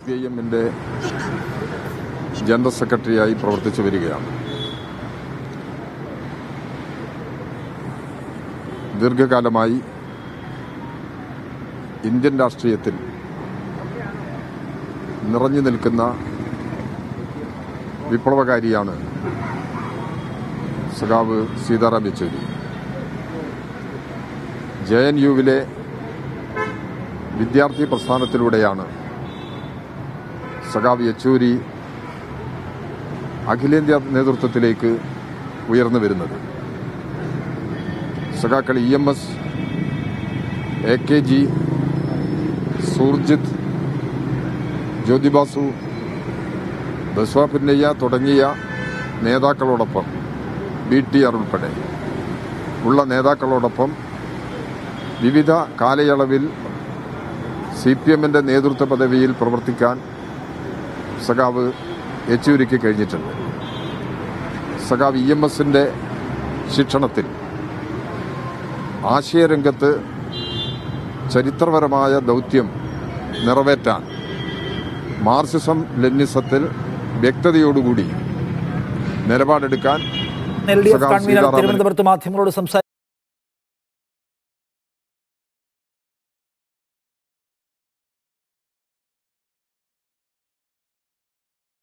P I എമ്മിൻ്റെ general സെക്രട്ടറിയായി പ്രവർത്തിച്ചു വരികയാണ് ദീർഘകാലമായി ഇന്ത്യൻ രാഷ്ട്രീയത്തിൽ നിറഞ്ഞു നിൽക്കുന്ന വിപ്ലവകാരിയാണ് സഖാവ് സീതാറാം യെച്ചൂരി ജെ എൻ യുവിലെ വിദ്യാർത്ഥി പ്രസ്ഥാനത്തിലൂടെയാണ് സഖാവ് യെച്ചൂരി അഖിലേന്ത്യാ നേതൃത്വത്തിലേക്ക് ഉയർന്നു വരുന്നത് സഖാക്കൾ E M S A K G Surjeet Jyoti Basu Basavapunnaiah തുടങ്ങിയ നേതാക്കളോടൊപ്പം ബി ടി ആർ ഉൾപ്പെടെ ഉള്ള നേതാക്കളോടൊപ്പം വിവിധ കാലയളവിൽ സി പി എമ്മിൻ്റെ നേതൃത്വ പദവിയിൽ പ്രവർത്തിക്കാൻ സഖാവ് യെച്ചൂരിക്ക് കഴിഞ്ഞിട്ടുണ്ട് സഖാവ് ഇ എം എസിൻ്റെ ശിക്ഷണത്തിൽ ആശയരംഗത്ത് ചരിത്രപരമായ ദൗത്യം നിറവേറ്റാൻ മാർക്സിസം ലെനിസത്തിൽ വ്യക്തതയോടുകൂടി നിലപാടെടുക്കാൻ എൽ ഡി എഫ് സഖാവ് കൺവീനർ സീതാറാമൻ തിരുവനന്തപുരത്ത് മാധ്യമങ്ങളോട് സംസാരിച്ചു